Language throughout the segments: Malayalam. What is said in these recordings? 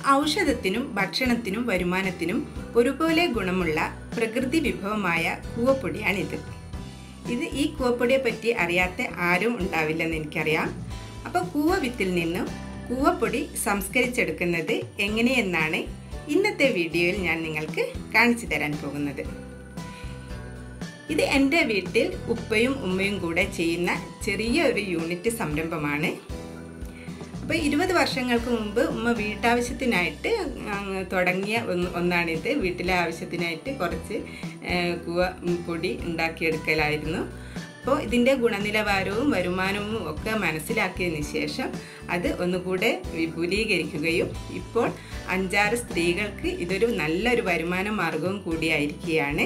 ഔഷധത്തിനും ഭക്ഷണത്തിനും വരുമാനത്തിനും ഒരുപോലെ ഗുണമുള്ള പ്രകൃതി വിഭവമായ കൂവപ്പൊടിയാണിത് ഇത് ഈ കൂവപ്പൊടിയെ പറ്റി അറിയാത്ത ആരും ഉണ്ടാവില്ലെന്ന് എനിക്കറിയാം അപ്പോൾ കൂവ വിത്തിൽ നിന്നും കൂവപ്പൊടി സംസ്കരിച്ചെടുക്കുന്നത് എങ്ങനെയെന്നാണ് ഇന്നത്തെ വീഡിയോയിൽ ഞാൻ നിങ്ങൾക്ക് കാണിച്ചു തരാൻ പോകുന്നത് ഇത് എൻ്റെ വീട്ടിൽ ഉപ്പയും ഉമ്മയും കൂടെ ചെയ്യുന്ന ചെറിയ ഒരു യൂണിറ്റ് സംരംഭമാണ് അപ്പോൾ ഇരുപത് വർഷങ്ങൾക്ക് മുമ്പ് ഉമ്മ വീട്ടാവശ്യത്തിനായിട്ട് അങ്ങ് തുടങ്ങിയ ഒന്ന് ഒന്നാണിത് വീട്ടിലെ ആവശ്യത്തിനായിട്ട് കുറച്ച് കൂവ പൊടി ഉണ്ടാക്കിയെടുക്കലായിരുന്നു അപ്പോൾ ഇതിൻ്റെ ഗുണനിലവാരവും വരുമാനവും ഒക്കെ മനസ്സിലാക്കിയതിന് ശേഷം അത് ഒന്നുകൂടെ വിപുലീകരിക്കുകയും ഇപ്പോൾ അഞ്ചാറ് സ്ത്രീകൾക്ക് ഇതൊരു നല്ലൊരു വരുമാന മാർഗവും കൂടിയായിരിക്കുകയാണ്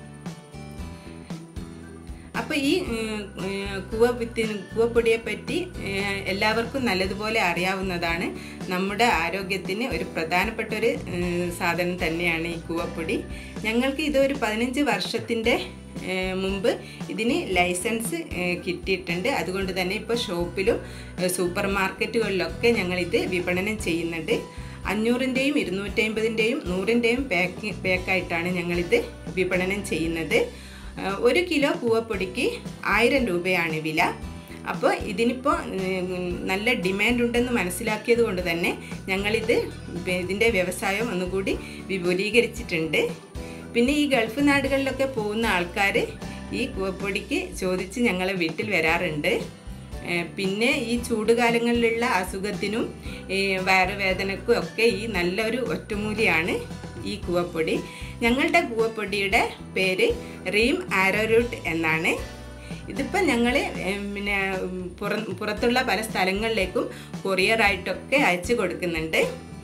അപ്പോൾ ഈ കൂവ വിത്തിന് കൂവപ്പൊടിയെ പറ്റി എല്ലാവർക്കും നല്ലതുപോലെ അറിയാവുന്നതാണ് നമ്മുടെ ആരോഗ്യത്തിന് ഒരു പ്രധാനപ്പെട്ട ഒരു സാധനം തന്നെയാണ് ഈ കൂവപ്പൊടി ഞങ്ങൾക്ക് ഇതൊരു പതിനഞ്ച് വർഷത്തിൻ്റെ മുമ്പ് ഇതിന് ലൈസൻസ് കിട്ടിയിട്ടുണ്ട് അതുകൊണ്ട് തന്നെ ഇപ്പോൾ ഷോപ്പിലും സൂപ്പർ മാർക്കറ്റുകളിലൊക്കെ ഞങ്ങളിത് വിപണനം ചെയ്യുന്നുണ്ട് അഞ്ഞൂറിൻ്റെയും ഇരുന്നൂറ്റമ്പതിൻ്റെയും നൂറിൻ്റെയും പാക്ക് പാക്കായിട്ടാണ് ഞങ്ങളിത് വിപണനം ചെയ്യുന്നത് ഒരു കിലോ കൂവപ്പൊടിക്ക് ആയിരം രൂപയാണ് വില അപ്പോൾ ഇതിനിപ്പോൾ നല്ല ഡിമാൻഡ് ഉണ്ടെന്ന് മനസ്സിലാക്കിയത് കൊണ്ട് തന്നെ ഞങ്ങളിത് ഇതിൻ്റെ വ്യവസായം ഒന്നുകൂടി വിപുലീകരിച്ചിട്ടുണ്ട് പിന്നെ ഈ ഗൾഫ് നാടുകളിലൊക്കെ പോകുന്ന ആൾക്കാർ ഈ കൂവപ്പൊടിക്ക് ചോദിച്ച് ഞങ്ങളെ വീട്ടിൽ വരാറുണ്ട് പിന്നെ ഈ ചൂടുകാലങ്ങളിലുള്ള അസുഖത്തിനും വയറുവേദനക്കും ഒക്കെ ഈ നല്ലൊരു ഒറ്റമൂലിയാണ് ഈ കൂവപ്പൊടി ഞങ്ങളുടെ കൂവപ്പൊടിയുടെ പേര് റീം ആരോറൂട്ട് എന്നാണ് ഇതിപ്പോൾ ഞങ്ങൾ പിന്നെ പുറ പുറത്തുള്ള പല സ്ഥലങ്ങളിലേക്കും കൊറിയറായിട്ടൊക്കെ അയച്ചു കൊടുക്കുന്നുണ്ട്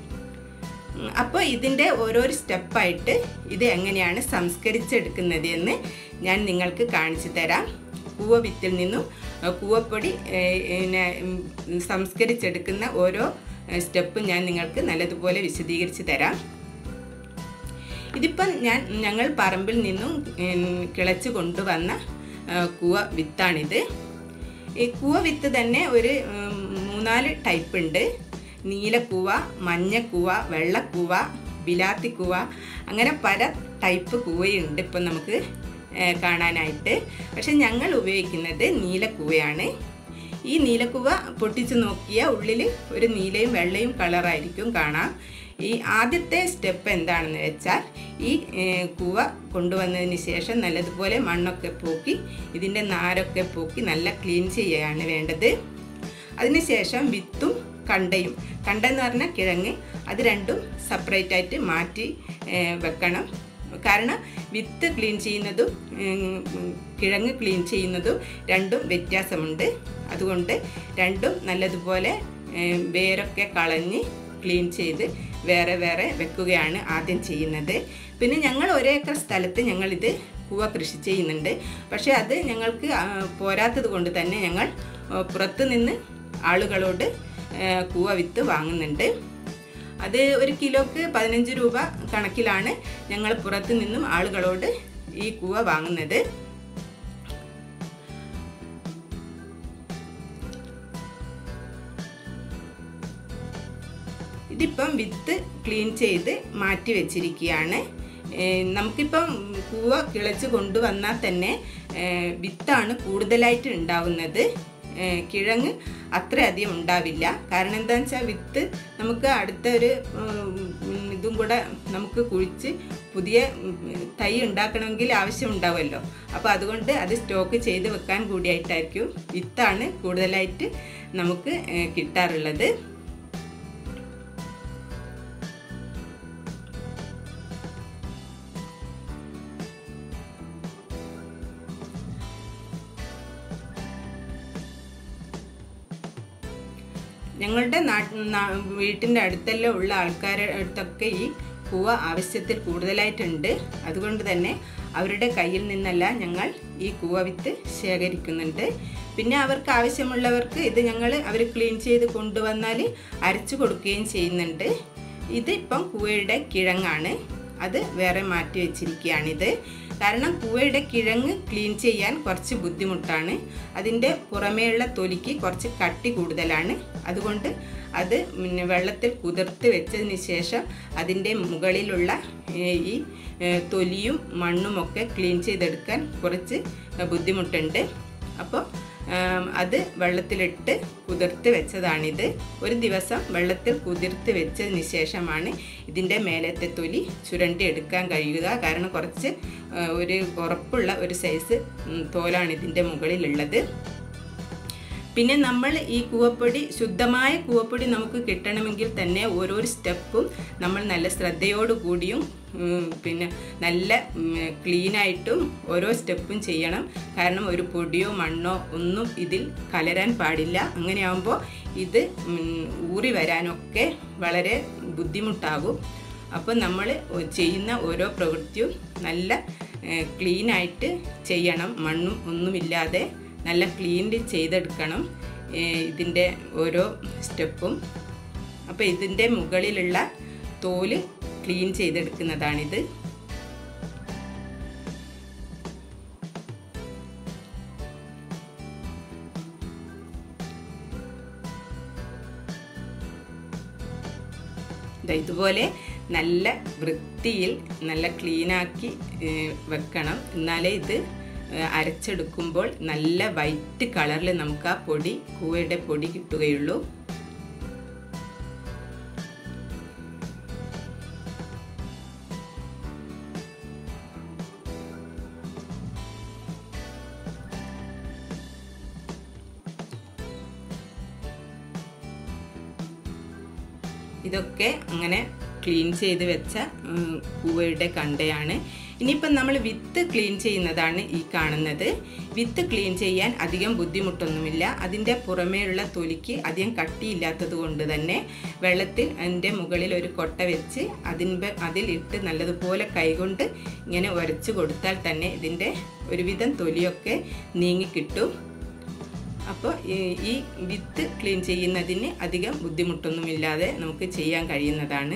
അപ്പോൾ ഇതിൻ്റെ ഓരോരോ സ്റ്റെപ്പായിട്ട് ഇത് എങ്ങനെയാണ് സംസ്കരിച്ചെടുക്കുന്നത് എന്ന് ഞാൻ നിങ്ങൾക്ക് കാണിച്ചു തരാം കൂവ വിത്തിൽ നിന്നും കൂവപ്പൊടി പിന്നെ സംസ്കരിച്ചെടുക്കുന്ന ഓരോ സ്റ്റെപ്പും ഞാൻ നിങ്ങൾക്ക് നല്ലതുപോലെ വിശദീകരിച്ച് തരാം ഇതിപ്പം ഞാൻ ഞങ്ങൾ പറമ്പിൽ നിന്നും കിളച്ച് കൊണ്ടുവന്ന കൂവ വിത്താണിത് ഈ കൂവ വിത്ത് തന്നെ ഒരു മൂന്നാല് ടൈപ്പ് ഉണ്ട് നീലക്കൂവ മഞ്ഞക്കൂവ വെള്ളക്കൂവ ബിലാത്തിക്കൂവ അങ്ങനെ പല ടൈപ്പ് കൂവയുണ്ട് ഇപ്പം നമുക്ക് കാണാനായിട്ട് പക്ഷെ ഞങ്ങൾ ഉപയോഗിക്കുന്നത് നീലക്കൂവയാണ് ഈ നീലക്കുവ പൊട്ടിച്ച് നോക്കിയ ഉള്ളിൽ ഒരു നീലയും വെള്ളയും കളറായിരിക്കും കാണാം ഈ ആദ്യത്തെ സ്റ്റെപ്പ് എന്താണെന്ന് വെച്ചാൽ ഈ കൂവ കൊണ്ടുവന്നതിന് ശേഷം നല്ലതുപോലെ മണ്ണൊക്കെ പോക്കി ഇതിൻ്റെ നാരൊക്കെ പോക്കി നല്ല ക്ലീൻ ചെയ്യുകയാണ് വേണ്ടത് അതിനുശേഷം വിത്തും കണ്ടയും കണ്ടെന്ന് പറഞ്ഞാൽ കിഴങ്ങ് അത് രണ്ടും സെപ്പറേറ്റ് ആയിട്ട് മാറ്റി വെക്കണം കാരണം വിത്ത് ക്ലീൻ ചെയ്യുന്നതും കിഴങ്ങ് ക്ലീൻ ചെയ്യുന്നതും രണ്ടും വ്യത്യാസമുണ്ട് അതുകൊണ്ട് രണ്ടും നല്ലതുപോലെ വേരൊക്കെ കളഞ്ഞ് ക്ലീൻ ചെയ്ത് വേറെ വേറെ വെക്കുകയാണ് ആദ്യം ചെയ്യുന്നത് പിന്നെ ഞങ്ങൾ ഒരേക്കർ സ്ഥലത്ത് ഞങ്ങളിത് കൂവ കൃഷി ചെയ്യുന്നുണ്ട് പക്ഷേ അത് ഞങ്ങൾക്ക് പോരാത്തത് കൊണ്ട് തന്നെ ഞങ്ങൾ പുറത്തു നിന്ന് ആളുകളോട് കൂവ വിത്ത് വാങ്ങുന്നുണ്ട് അത് ഒരു കിലോക്ക് പതിനഞ്ച് രൂപ കണക്കിലാണ് ഞങ്ങൾ പുറത്തു നിന്നും ആളുകളോട് ഈ കൂവ വാങ്ങുന്നത് ഇതിപ്പം വിത്ത് ക്ലീൻ ചെയ്ത് മാറ്റി വെച്ചിരിക്കുകയാണ് നമുക്കിപ്പം കൂവ കിളച്ച് കൊണ്ടുവന്നാൽ തന്നെ വിത്താണ് കൂടുതലായിട്ട് ഉണ്ടാവുന്നത് കിഴങ്ങ് അത്രയധികം ഉണ്ടാവില്ല കാരണം എന്താണെന്ന് വെച്ചാൽ വിത്ത് നമുക്ക് അടുത്ത ഒരു ഇതും കൂടെ നമുക്ക് കുഴിച്ച് പുതിയ തൈ ഉണ്ടാക്കണമെങ്കിൽ ആവശ്യം ഉണ്ടാവുമല്ലോ അപ്പോൾ അതുകൊണ്ട് അത് സ്റ്റോക്ക് ചെയ്ത് വെക്കാൻ കൂടിയായിട്ടായിരിക്കും വിത്താണ് കൂടുതലായിട്ട് നമുക്ക് കിട്ടാറുള്ളത് ഞങ്ങളുടെ വീട്ടിൻ്റെ അടുത്തെല്ലാം ഉള്ള ആൾക്കാരുടെ അടുത്തൊക്കെ ഈ പൂവ ആവശ്യത്തിൽ കൂടുതലായിട്ടുണ്ട് അതുകൊണ്ട് തന്നെ അവരുടെ കയ്യിൽ നിന്നെല്ലാം ഞങ്ങൾ ഈ കൂവ വിത്ത് ശേഖരിക്കുന്നുണ്ട് പിന്നെ അവർക്ക് ആവശ്യമുള്ളവർക്ക് ഇത് ഞങ്ങൾ അവർ ക്ലീൻ ചെയ്ത് കൊണ്ടുവന്നാൽ അരച്ചു കൊടുക്കുകയും ചെയ്യുന്നുണ്ട് ഇത് ഇപ്പം കൂവയുടെ കിഴങ്ങാണ് അത് വേറെ മാറ്റി വെച്ചിരിക്കുകയാണിത് കാരണം കൂവയുടെ കിഴങ്ങ് ക്ലീൻ ചെയ്യാൻ കുറച്ച് ബുദ്ധിമുട്ടാണ് അതിൻ്റെ പുറമേയുള്ള തൊലിക്ക് കുറച്ച് കട്ടി കൂടുതലാണ് അതുകൊണ്ട് അത് പിന്നെ വെള്ളത്തിൽ കുതിർത്ത് വെച്ചതിന് ശേഷം അതിൻ്റെ മുകളിലുള്ള ഏ, ഈ ഏ, തൊലിയും മണ്ണുമൊക്കെ ക്ലീൻ ചെയ്തെടുക്കാൻ കുറച്ച് ബുദ്ധിമുട്ടുണ്ട് അപ്പോൾ ആം, അത് വെള്ളത്തിലിട്ട് കുതിർത്ത് വെച്ചതാണിത് ഒരു ദിവസം വെള്ളത്തിൽ കുതിർത്ത് വെച്ചതിന് ശേഷമാണ് ഇതിൻ്റെ മേലത്തെ തൊലി ചുരണ്ടി എടുക്കാൻ കഴിയുക കാരണം കുറച്ച് ആ, ഒരു ഉറപ്പുള്ള ഒരു സൈസ് ഉം, തോലാണ് ഇതിൻ്റെ മുകളിലുള്ളത് പിന്നെ നമ്മൾ ഈ കൂവപ്പൊടി ശുദ്ധമായ കൂവപ്പൊടി നമുക്ക് കിട്ടണമെങ്കിൽ തന്നെ ഓരോരോ സ്റ്റെപ്പും നമ്മൾ നല്ല ശ്രദ്ധയോടു കൂടിയും ഉം, പിന്നെ നല്ല ക്ലീനായിട്ടും ഓരോ സ്റ്റെപ്പും ചെയ്യണം കാരണം ഒരു പൊടിയോ മണ്ണോ ഒന്നും ഇതിൽ കലരാൻ പാടില്ല അങ്ങനെയാകുമ്പോൾ ഇത് ഉം, ഊറി വരാനൊക്കെ വളരെ ബുദ്ധിമുട്ടാകും അപ്പോൾ നമ്മൾ ചെയ്യുന്ന ഓരോ പ്രവൃത്തിയും നല്ല ക്ലീനായിട്ട് ചെയ്യണം മണ്ണും ഒന്നുമില്ലാതെ നല്ല ക്ലീനിൽ ചെയ്തെടുക്കണം ഇതിൻ്റെ ഓരോ സ്റ്റെപ്പും അപ്പോൾ ഇതിൻ്റെ മുകളിലുള്ള തോല് ക്ലീൻ ചെയ്തെടുക്കുന്നതാണിത് ദാ ഇതുപോലെ നല്ല വൃത്തിയിൽ നല്ല ക്ലീനാക്കി വെക്കണം എന്നാലേ ഇത് ഏഹ്, അരച്ചെടുക്കുമ്പോൾ നല്ല വൈറ്റ് കളറിൽ നമുക്ക് ആ പൊടി കൂവയുടെ പൊടി കിട്ടുകയുള്ളൂ ഇതൊക്കെ അങ്ങനെ ക്ലീൻ ചെയ്ത് വെച്ച ഉം, കൂവയുടെ കണ്ടയാണ് ഇനിയിപ്പം നമ്മൾ വിത്ത് ക്ലീൻ ചെയ്യുന്നതാണ് ഈ കാണുന്നത് വിത്ത് ക്ലീൻ ചെയ്യാൻ അധികം ബുദ്ധിമുട്ടൊന്നുമില്ല അതിൻ്റെ പുറമേയുള്ള തൊലിക്ക് അധികം കട്ടിയില്ലാത്തത് കൊണ്ട് തന്നെ വെള്ളത്തിൽ അതിൻ്റെ മുകളിൽ ഒരു കൊട്ട വെച്ച് അതിൻ്റെ അതിലിട്ട് നല്ലതുപോലെ കൈകൊണ്ട് ഇങ്ങനെ ഉരച്ച് കൊടുത്താൽ തന്നെ ഇതിൻ്റെ ഒരുവിധം തൊലിയൊക്കെ നീങ്ങിക്കിട്ടും അപ്പോൾ ഈ വിത്ത് ക്ലീൻ ചെയ്യുന്നതിന് അധികം ബുദ്ധിമുട്ടൊന്നുമില്ലാതെ നമുക്ക് ചെയ്യാൻ കഴിയുന്നതാണ്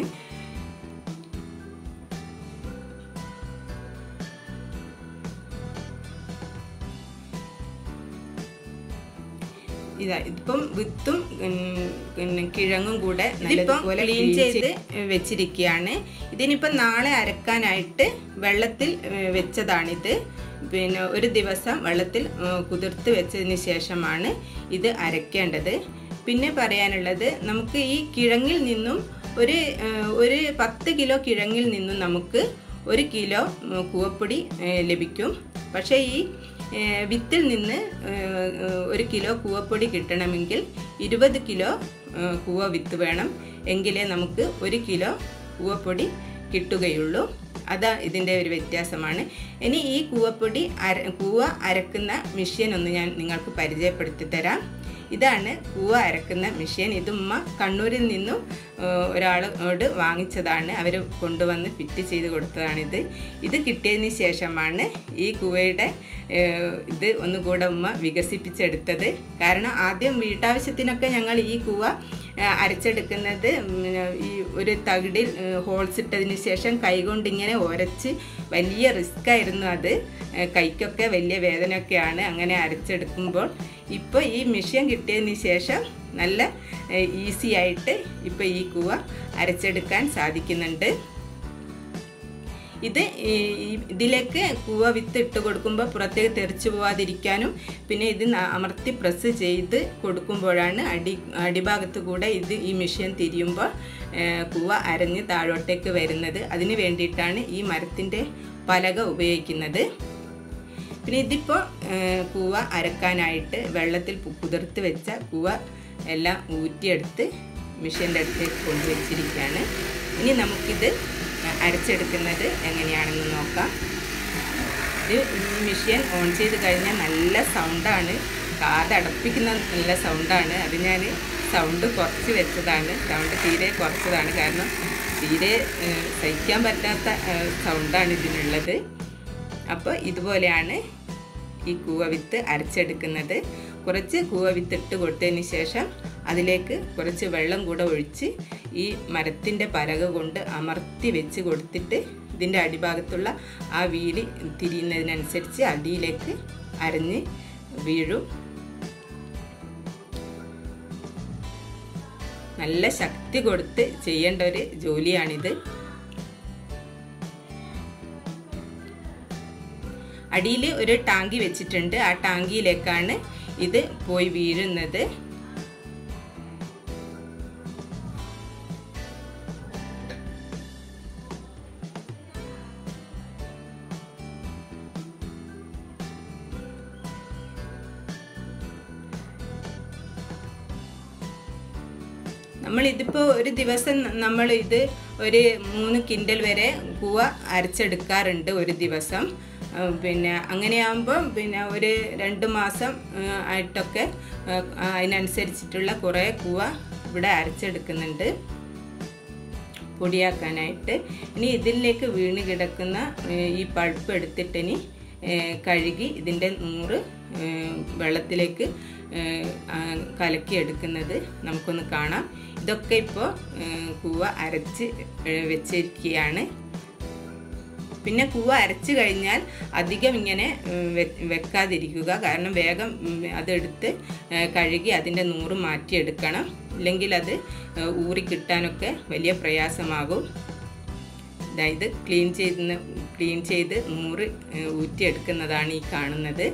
ഇതാ ഇതിപ്പം വിത്തും ഉം, പിന്നെ കിഴങ്ങും കൂടെ നല്ലതുപോലെ ക്ലീൻ ചെയ്ത് വെച്ചിരിക്കുകയാണ് ഇതിനിപ്പം നാളെ അരക്കാനായിട്ട് വെള്ളത്തിൽ ഏഹ്, വെച്ചതാണിത് പിന്നെ ഒരു ദിവസം വെള്ളത്തിൽ ഏഹ്, കുതിർത്ത് വെച്ചതിന് ശേഷമാണ് ഇത് അരക്കേണ്ടത് പിന്നെ പറയാനുള്ളത് നമുക്ക് ഈ കിഴങ്ങിൽ നിന്നും ഒരു ഏഹ്, ഒരു പത്ത് കിലോ കിഴങ്ങിൽ നിന്നും നമുക്ക് ഒരു കിലോ ഉം, കൂവപ്പൊടി ഏഹ്, ലഭിക്കും പക്ഷേ ഈ ഏഹ്, വിത്തിൽ നിന്ന് ഏഹ്, ഏഹ്, ഒരു കിലോ കൂവപ്പൊടി കിട്ടണമെങ്കിൽ ഇരുപത് കിലോ ഏഹ്, കൂവ വിത്ത് വേണം എങ്കിലേ നമുക്ക് ഒരു കിലോ കൂവപ്പൊടി കിട്ടുകയുള്ളൂ അതാ ഇതിൻ്റെ ഒരു വ്യത്യാസമാണ് ഇനി ഈ കൂവപ്പൊടി അര കൂവ അരക്കുന്ന മെഷീൻ ഒന്ന് ഞാൻ നിങ്ങൾക്ക് പരിചയപ്പെടുത്തി തരാം ഇതാണ് കൂവ അരക്കുന്ന മെഷീൻ ഇത് ഉമ്മ കണ്ണൂരിൽ നിന്നും ഏഹ്, ഒരാളോട് വാങ്ങിച്ചതാണ് അവർ കൊണ്ടുവന്ന് ഫിറ്റ് ചെയ്ത് കൊടുത്തതാണിത് ഇത് കിട്ടിയതിന് ശേഷമാണ് ഈ കൂവയുടെ ഏഹ്, ഇത് ഒന്നുകൂടെ ഉമ്മ വികസിപ്പിച്ചെടുത്തത് കാരണം ആദ്യം വീട്ടാവശ്യത്തിനൊക്കെ ഞങ്ങൾ ഈ കൂവ ഏഹ്, അരച്ചെടുക്കുന്നത് ഉം, ഈ ഒരു തകിടിൽ ഏഹ്, ഹോൾസ് ഇട്ടതിന് ശേഷം കൈകൊണ്ട് ഇങ്ങനെ ഉരച്ച് വലിയ റിസ്ക് ആയിരുന്നു അത് ഏഹ്, കൈക്കൊക്കെ വലിയ വേദനയൊക്കെയാണ് അങ്ങനെ അരച്ചെടുക്കുമ്പോൾ ഇപ്പോൾ ഈ മെഷീൻ കിട്ടിയതിന് ശേഷം നല്ല ഈസി ആയിട്ട് ഇപ്പോൾ ഈ കൂവ അരച്ചെടുക്കാൻ സാധിക്കുന്നുണ്ട് ഇത് ഈ- ഈ- ഇതിലേക്ക് കൂവ വിത്ത് ഇട്ട് കൊടുക്കുമ്പോൾ പുറത്തേക്ക് തെറിച്ചു പോവാതിരിക്കാനും പിന്നെ ഇത് ന- അമർത്തി പ്രസ് ചെയ്ത് കൊടുക്കുമ്പോഴാണ് അടി അടിഭാഗത്ത് കൂടെ ഇത് ഈ മെഷീൻ തിരിയുമ്പോൾ ഏഹ്, കൂവ അരഞ്ഞ് താഴോട്ടേക്ക് വരുന്നത് അതിന് വേണ്ടിയിട്ടാണ് ഈ മരത്തിൻ്റെ പലക ഉപയോഗിക്കുന്നത് പിന്നെ ഇതിപ്പോൾ കൂവ അരക്കാനായിട്ട് വെള്ളത്തിൽ പു- കുതിർത്ത് വെച്ച കൂവ എല്ലാം ഊറ്റിയെടുത്ത് മെഷീൻ്റെ അടുത്തേക്ക് കൊണ്ടുവച്ചിരിക്കുകയാണ് ഇനി നമുക്കിത് അരച്ചെടുക്കുന്നത് എങ്ങനെയാണെന്ന് നോക്കാം ഇത് ഈ മെഷീൻ ഓൺ ചെയ്ത് കഴിഞ്ഞാൽ നല്ല സൗണ്ടാണ് കാതടപ്പിക്കുന്ന നല്ല സൗണ്ടാണ് അത് ഞാൻ സൗണ്ട് കുറച്ച് വെച്ചതാണ് സൗണ്ട് തീരെ കുറച്ചതാണ് കാരണം തീരെ ഏഹ്, സഹിക്കാൻ പറ്റാത്ത ഏഹ്, സൗണ്ടാണ് ഇതിനുള്ളത് അപ്പോൾ ഇതുപോലെയാണ് ഈ കൂവവിത്ത് അരച്ചെടുക്കുന്നത് കുറച്ച് കൂവവിത്ത് ഇട്ട് കൊടുത്തതിന് ശേഷം അതിലേക്ക് കുറച്ച് വെള്ളം കൂടെ ഒഴിച്ച് ഈ മരത്തിൻ്റെ പലക കൊണ്ട് അമർത്തി വെച്ച് കൊടുത്തിട്ട് ഇതിൻ്റെ അടിഭാഗത്തുള്ള ആ വീല് തിരിയുന്നതിനനുസരിച്ച് അടിയിലേക്ക് അരഞ്ഞ് വീഴും നല്ല ശക്തി കൊടുത്ത് ചെയ്യേണ്ട ഒരു ജോലിയാണിത് അടിയിൽ ഒരു ടാങ്കി വെച്ചിട്ടുണ്ട് ആ ടാങ്കിയിലേക്കാണ് ഇത് പോയി വീഴുന്നത് നമ്മൾ ഇതിപ്പോൾ ഒരു ദിവസം നമ്മൾ ഇത് ഒരു മൂന്ന് കിൻഡൽ വരെ കൂവ അരച്ചെടുക്കാറുണ്ട് ഒരു ദിവസം ആ, പിന്നെ അങ്ങനെയാകുമ്പോൾ പിന്നെ ഒരു രണ്ട് മാസം ആ, ആയിട്ടൊക്കെ ആ, അതിനനുസരിച്ചിട്ടുള്ള കുറേ കൂവ ഇവിടെ അരച്ചെടുക്കുന്നുണ്ട് പൊടിയാക്കാനായിട്ട് ഇനി ഇതിലേക്ക് വീണ് കിടക്കുന്ന ഏ, ഈ പൾപ്പ് എടുത്തിട്ട് ഇനി ഏ, കഴുകി ഇതിൻ്റെ നൂറ് ഏ, വെള്ളത്തിലേക്ക് ഏ, ആ, കലക്കി എടുക്കുന്നത് നമുക്കൊന്ന് കാണാം ഇതൊക്കെ ഇപ്പോൾ കൂവ അരച്ച് ഏ, വെച്ചിരിക്കുകയാണ് പിന്നെ കൂവ അരച്ച് കഴിഞ്ഞാൽ അധികം ഇങ്ങനെ ഉം, വെ- വെക്കാതിരിക്കുക കാരണം വേഗം ഉം, അതെടുത്ത് ഏ, കഴുകി അതിൻ്റെ നൂറ് മാറ്റിയെടുക്കണം ഇല്ലെങ്കിൽ അത് ഏ, ഊറി കിട്ടാനൊക്കെ വലിയ പ്രയാസമാകും അതായത് ക്ലീൻ ചെയ്ത് ക്ലീൻ ചെയ്ത് നൂറ് ഏ, ഊറ്റിയെടുക്കുന്നതാണ് ഈ കാണുന്നത്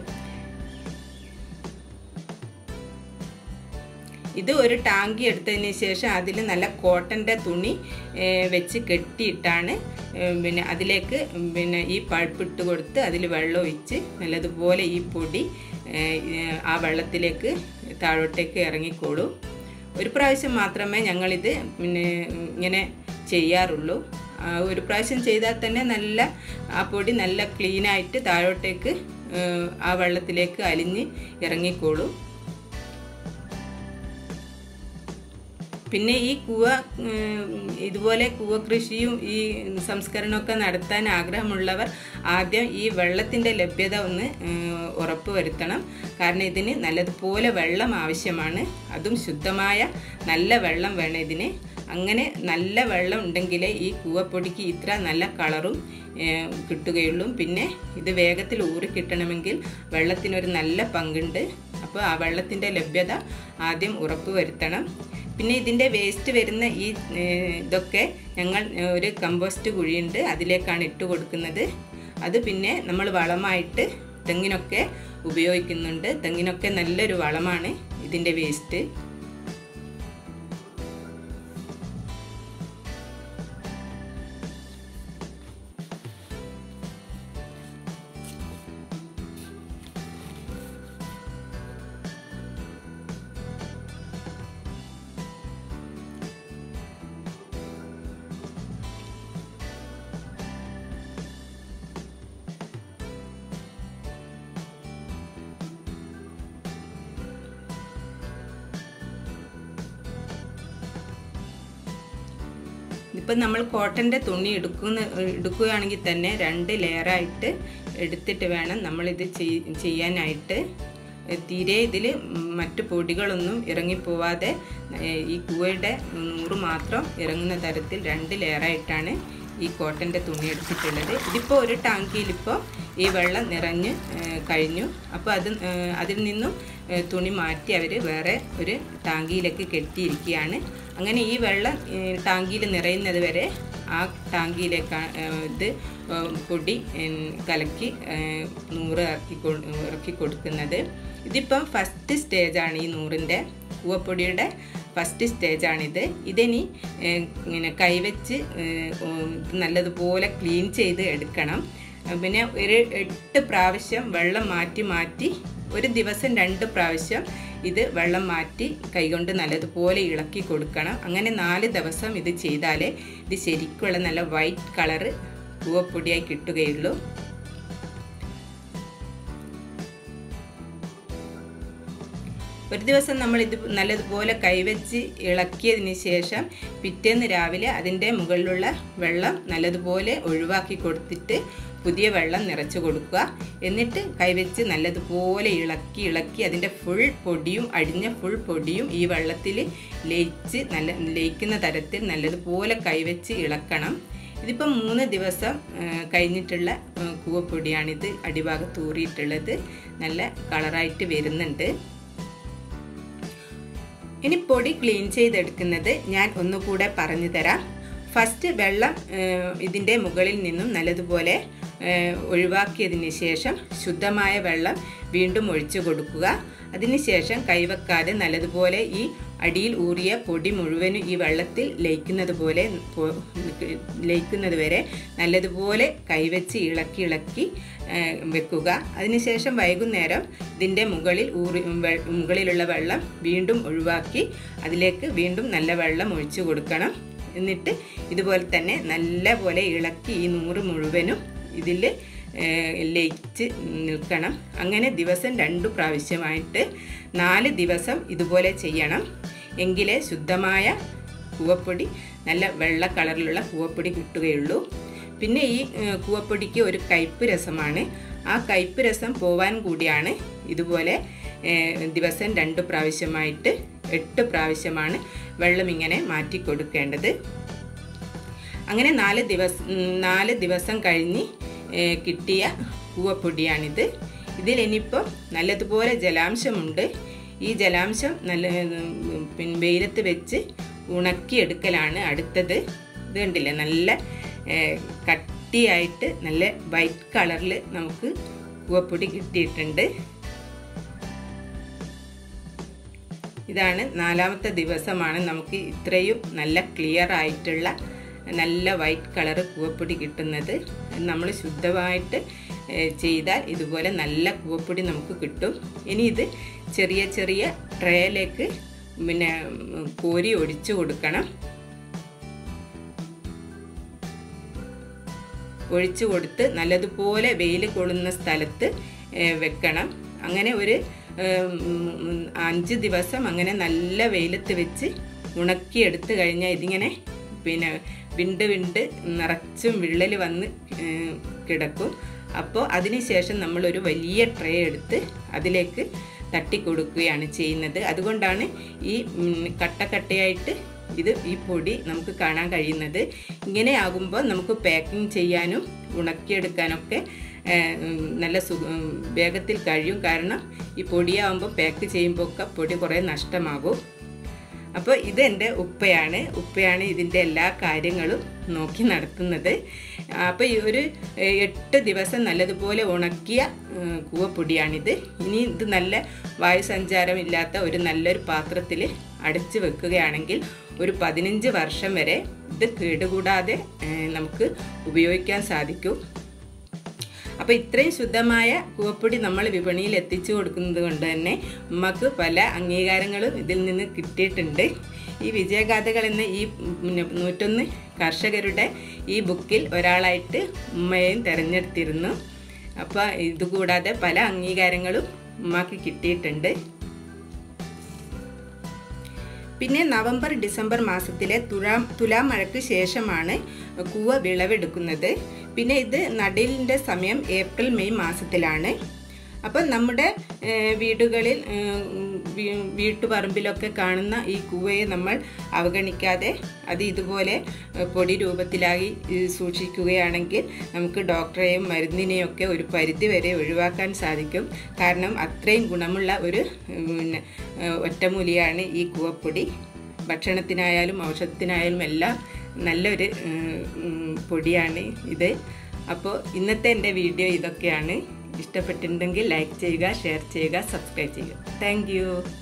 ഇത് ഒരു ടാങ്കി എടുത്തതിന് ശേഷം അതിൽ നല്ല കോട്ടൻ്റെ തുണി ഏ, വെച്ച് കെട്ടിയിട്ടാണ് ഏ, പിന്നെ അതിലേക്ക് പിന്നെ ഈ പൾപ്പിട്ട് കൊടുത്ത് അതിൽ വെള്ളം ഒഴിച്ച് നല്ലതുപോലെ ഈ പൊടി ഏ, ഏ, ആ വെള്ളത്തിലേക്ക് താഴോട്ടേക്ക് ഇറങ്ങിക്കോളൂ ഒരു പ്രാവശ്യം മാത്രമേ ഞങ്ങളിത് പിന്നെ ഇങ്ങനെ ചെയ്യാറുള്ളൂ ആ, ഒരു പ്രാവശ്യം ചെയ്താൽ തന്നെ നല്ല ആ പൊടി നല്ല ക്ലീനായിട്ട് താഴോട്ടേക്ക് ഏ, ആ വെള്ളത്തിലേക്ക് അലിഞ്ഞ് ഇറങ്ങിക്കോളൂ പിന്നെ ഈ കൂവ ഉം, ഇതുപോലെ കൂവ കൃഷിയും ഈ സംസ്കരണമൊക്കെ നടത്താൻ ആഗ്രഹമുള്ളവർ ആദ്യം ഈ വെള്ളത്തിൻ്റെ ലഭ്യത ഒന്ന് ഉം, ഉറപ്പ് വരുത്തണം കാരണം ഇതിന് നല്ലതുപോലെ വെള്ളം ആവശ്യമാണ് അതും ശുദ്ധമായ നല്ല വെള്ളം വേണം ഇതിന് അങ്ങനെ നല്ല വെള്ളം ഉണ്ടെങ്കിലേ ഈ കൂവപ്പൊടിക്ക് ഇത്ര നല്ല കളറും ഏഹ്, കിട്ടുകയുള്ളൂ പിന്നെ ഇത് വേഗത്തിൽ ഊറി കിട്ടണമെങ്കിൽ വെള്ളത്തിനൊരു നല്ല പങ്കുണ്ട് അപ്പോൾ ആ വെള്ളത്തിൻ്റെ ലഭ്യത ആദ്യം ഉറപ്പ് വരുത്തണം പിന്നെ ഇതിൻ്റെ വേസ്റ്റ് വരുന്ന ഈ ഏഹ്, ഇതൊക്കെ ഞങ്ങൾ ഏഹ്, ഒരു കമ്പോസ്റ്റ് കുഴിയുണ്ട് അതിലേക്കാണ് ഇട്ട് കൊടുക്കുന്നത് അത് പിന്നെ നമ്മൾ വളമായിട്ട് തെങ്ങിനൊക്കെ ഉപയോഗിക്കുന്നുണ്ട് തെങ്ങിനൊക്കെ നല്ലൊരു വളമാണ് ഇതിൻ്റെ വേസ്റ്റ് ഇപ്പം നമ്മൾ കോട്ടൻ്റെ തുണി എടുക്കുന്ന എടുക്കുകയാണെങ്കിൽ തന്നെ രണ്ട് ലെയറായിട്ട് എടുത്തിട്ട് വേണം നമ്മളിത് ചെയ്- ചെയ്യാനായിട്ട് തീരെ ഇതിൽ മറ്റു പൊടികളൊന്നും ഇറങ്ങിപ്പോവാതെ ഏഹ്, ഈ കൂവയുടെ നൂറ് മാത്രം ഇറങ്ങുന്ന തരത്തിൽ രണ്ട് ലെയറായിട്ടാണ് ഈ കോട്ടൻ്റെ തുണി എടുത്തിട്ടുള്ളത് ഇതിപ്പോൾ ഒരു ടാങ്കിയിലിപ്പോൾ ഈ വെള്ളം നിറഞ്ഞ് ഏഹ്, കഴിഞ്ഞു അപ്പോൾ അത് ഏഹ്, അതിൽ നിന്നും ഏഹ്, തുണി മാറ്റി അവർ വേറെ ഒരു ടാങ്കിയിലേക്ക് കെട്ടിയിരിക്കുകയാണ് അങ്ങനെ ഈ വെള്ളം ഏഹ്, ടാങ്കിയിൽ നിറയുന്നത് വരെ ആ ടാങ്കിയിലേക്ക് ഇത് ഏഹ്, പൊടി ഏഹ്, കലക്കി ഏഹ്, നൂറ് ഇറക്കി കൊ- ഇറക്കി കൊടുക്കുന്നത് ഇതിപ്പം ഫസ്റ്റ് സ്റ്റേജാണ് ഈ നൂറിൻ്റെ കൂവപ്പൊടിയുടെ ഫസ്റ്റ് സ്റ്റേജാണിത് ഇതിനി ഏഹ്, ഇങ്ങനെ കൈവച്ച് ഏഹ്, ഉം, ഇത് നല്ലതുപോലെ ക്ലീൻ ചെയ്ത് എടുക്കണം പിന്നെ ഒരു എട്ട് പ്രാവശ്യം വെള്ളം മാറ്റി മാറ്റി ഒരു ദിവസം രണ്ട് പ്രാവശ്യം ഇത് വെള്ളം മാറ്റി കൈകൊണ്ട് നല്ലതുപോലെ ഇളക്കി കൊടുക്കണം അങ്ങനെ നാല് ദിവസം ഇത് ചെയ്താലേ ഇത് ശരിക്കുള്ള നല്ല വൈറ്റ് കളറ് പൂവപ്പൊടിയായി കിട്ടുകയുള്ളൂ ഒരു ദിവസം നമ്മൾ ഇത് നല്ലതുപോലെ കൈവച്ച് ഇളക്കിയതിന് ശേഷം പിറ്റേന്ന് രാവിലെ അതിൻ്റെ മുകളിലുള്ള വെള്ളം നല്ലതുപോലെ ഒഴിവാക്കി കൊടുത്തിട്ട് പുതിയ വെള്ളം നിറച്ച് കൊടുക്കുക എന്നിട്ട് കൈവച്ച് നല്ലതുപോലെ ഇളക്കി ഇളക്കി അതിൻ്റെ ഫുൾ പൊടിയും അടിഞ്ഞ ഫുൾ പൊടിയും ഈ വെള്ളത്തിൽ ലയിച്ച് നല്ല ലയിക്കുന്ന തരത്തിൽ നല്ലതുപോലെ കൈവച്ച് ഇളക്കണം ഇതിപ്പം മൂന്ന് ദിവസം ആ, കഴിഞ്ഞിട്ടുള്ള ആ, കൂവപ്പൊടിയാണിത് അടിഭാഗത്ത് ഊറിയിട്ടുള്ളത് നല്ല കളറായിട്ട് വരുന്നുണ്ട് ഇനി പൊടി ക്ലീൻ ചെയ്തെടുക്കുന്നത് ഞാൻ ഒന്നുകൂടെ പറഞ്ഞു തരാം ഫസ്റ്റ് വെള്ളം ഇതിൻ്റെ മുകളിൽ നിന്നും നല്ലതുപോലെ ഒഴിവാക്കിയതിന് ശേഷം ശുദ്ധമായ വെള്ളം വീണ്ടും ഒഴിച്ചു കൊടുക്കുക അതിനുശേഷം കൈവെക്കാതെ നല്ലതുപോലെ ഈ അടിയിൽ ഊറിയ പൊടി മുഴുവനും ഈ വെള്ളത്തിൽ ലയിക്കുന്നത് പോലെ ലയിക്കുന്നത് വരെ നല്ലതുപോലെ കൈവച്ച് ഇളക്കി ഇളക്കി വെക്കുക അതിനുശേഷം വൈകുന്നേരം ഇതിൻ്റെ മുകളിൽ ഊറി മുകളിലുള്ള വെള്ളം വീണ്ടും ഒഴിവാക്കി അതിലേക്ക് വീണ്ടും നല്ല വെള്ളം ഒഴിച്ചു കൊടുക്കണം എന്നിട്ട് ഇതുപോലെ തന്നെ നല്ല പോലെ ഇളക്കി ഈ നൂറ് മുഴുവനും ഇതിൽ ലയിച്ച് നിൽക്കണം അങ്ങനെ ദിവസം രണ്ടു പ്രാവശ്യമായിട്ട് നാല് ദിവസം ഇതുപോലെ ചെയ്യണം എങ്കിലേ ശുദ്ധമായ കൂവപ്പൊടി നല്ല വെള്ള കളറിലുള്ള കൂവപ്പൊടി കിട്ടുകയുള്ളൂ പിന്നെ ഈ കൂവപ്പൊടിക്ക് ഒരു കയ്പ്പ് രസമാണ് ആ കയ്പ്പ് രസം പോവാൻ കൂടിയാണ് ഇതുപോലെ ദിവസം രണ്ട് പ്രാവശ്യമായിട്ട് എട്ട് പ്രാവശ്യമാണ് വെള്ളം ഇങ്ങനെ മാറ്റി കൊടുക്കേണ്ടത് അങ്ങനെ നാല് ദിവസം നാല് ദിവസം കഴിഞ്ഞ് കിട്ടിയ കൂവപ്പൊടിയാണിത് ഇതിൽ ഇനിയിപ്പം നല്ലതുപോലെ ജലാംശമുണ്ട് ഈ ജലാംശം നല്ല പിന്നെ വെയിലത്ത് വെച്ച് ഉണക്കിയെടുക്കലാണ് അടുത്തത് ഇത് കണ്ടില്ലേ നല്ല കട്ടിയായിട്ട് നല്ല വൈറ്റ് കളറിൽ നമുക്ക് കൂവപ്പൊടി കിട്ടിയിട്ടുണ്ട് ഇതാണ് നാലാമത്തെ ദിവസമാണ് നമുക്ക് ഇത്രയും നല്ല ക്ലിയർ ആയിട്ടുള്ള നല്ല വൈറ്റ് കളറ് കൂവപ്പൊടി കിട്ടുന്നത് നമ്മൾ ശുദ്ധമായിട്ട് ചെയ്താൽ ഇതുപോലെ നല്ല കൂവപ്പൊടി നമുക്ക് കിട്ടും ഇനി ഇത് ചെറിയ ചെറിയ ട്രേയിലേക്ക് പിന്നെ കോരി ഒഴിച്ചു കൊടുക്കണം ഒഴിച്ചു കൊടുത്ത് നല്ലതുപോലെ വെയിൽ കൊള്ളുന്ന സ്ഥലത്ത് വെക്കണം അങ്ങനെ ഒരു അഞ്ച് ദിവസം അങ്ങനെ നല്ല വെയിലത്ത് വെച്ച് ഉണക്കിയെടുത്ത് കഴിഞ്ഞാൽ ഇതിങ്ങനെ പിന്നെ വിണ്ട് വിണ്ട് നിറച്ചും വിള്ളൽ വന്ന് കിടക്കും അപ്പോൾ അതിനുശേഷം നമ്മളൊരു വലിയ ട്രേ എടുത്ത് അതിലേക്ക് തട്ടിക്കൊടുക്കുകയാണ് ചെയ്യുന്നത് അതുകൊണ്ടാണ് ഈ കട്ടക്കട്ടയായിട്ട് ഇത് ഈ പൊടി നമുക്ക് കാണാൻ കഴിയുന്നത് ഇങ്ങനെ ആകുമ്പോൾ നമുക്ക് പാക്കിംഗ് ചെയ്യാനും ഉണക്കിയെടുക്കാനൊക്കെ നല്ല സുഖ വേഗത്തിൽ കഴിയും കാരണം ഈ പൊടിയാകുമ്പോൾ പാക്ക് ചെയ്യുമ്പോൾ ഒക്കെ പൊടി കുറേ നഷ്ടമാകും അപ്പോൾ ഇത് എൻ്റെ ഉപ്പയാണ് ഉപ്പയാണ് ഇതിൻ്റെ എല്ലാ കാര്യങ്ങളും നോക്കി നടത്തുന്നത് അപ്പോൾ ഈ ഒരു എട്ട് ദിവസം നല്ലതുപോലെ ഉണക്കിയ കൂവപ്പൊടിയാണിത് ഇനി ഇത് നല്ല വായുസഞ്ചാരമില്ലാത്ത ഒരു നല്ലൊരു പാത്രത്തിൽ അടച്ചു വെക്കുകയാണെങ്കിൽ ഒരു പതിനഞ്ച് വർഷം വരെ ഇത് കേടുകൂടാതെ നമുക്ക് ഉപയോഗിക്കാൻ സാധിക്കും അപ്പോൾ ഇത്രയും ശുദ്ധമായ കൂവപ്പൊടി നമ്മൾ വിപണിയിൽ എത്തിച്ചു കൊടുക്കുന്നത് കൊണ്ട് തന്നെ നമുക്ക് പല അംഗീകാരങ്ങളും ഇതിൽ നിന്ന് കിട്ടിയിട്ടുണ്ട് ഈ വിജയഗാഥകൾ എന്ന ഈ നൂറ്റൊന്ന് കർഷകരുടെ ഈ ബുക്കിൽ ഒരാളായിട്ട് ഉമ്മയെയും തിരഞ്ഞെടുത്തിരുന്നു അപ്പോൾ ഇതുകൂടാതെ പല അംഗീകാരങ്ങളും ഉമ്മക്ക് കിട്ടിയിട്ടുണ്ട് പിന്നെ നവംബർ ഡിസംബർ മാസത്തിലെ തുലാം തുലാം മഴയ്ക്ക് ശേഷമാണ് കൂവ വിളവെടുക്കുന്നത് പിന്നെ ഇത് നടലിൻ്റെ സമയം ഏപ്രിൽ മെയ് മാസത്തിലാണ് അപ്പം നമ്മുടെ വീടുകളിൽ വീട്ടുപറമ്പിലൊക്കെ കാണുന്ന ഈ കൂവയെ നമ്മൾ അവഗണിക്കാതെ അത് ഇതുപോലെ പൊടി രൂപത്തിലായി സൂക്ഷിക്കുകയാണെങ്കിൽ നമുക്ക് ഡോക്ടറെയും മരുന്നിനെയും ഒക്കെ ഒരു പരിധി വരെ ഒഴിവാക്കാൻ സാധിക്കും കാരണം അത്രയും ഗുണമുള്ള ഒരു പിന്നെ ഒറ്റമൂലിയാണ് ഈ കൂവപ്പൊടി ഭക്ഷണത്തിനായാലും ഔഷധത്തിനായാലും എല്ലാം നല്ലൊരു പൊടിയാണ് ഇത് അപ്പോൾ ഇന്നത്തെ എൻ്റെ വീഡിയോ ഇതൊക്കെയാണ് ഇഷ്ടപ്പെട്ടിട്ടുണ്ടെങ്കിൽ ലൈക്ക് ചെയ്യുക ഷെയർ ചെയ്യുക സബ്സ്ക്രൈബ് ചെയ്യുക താങ്ക്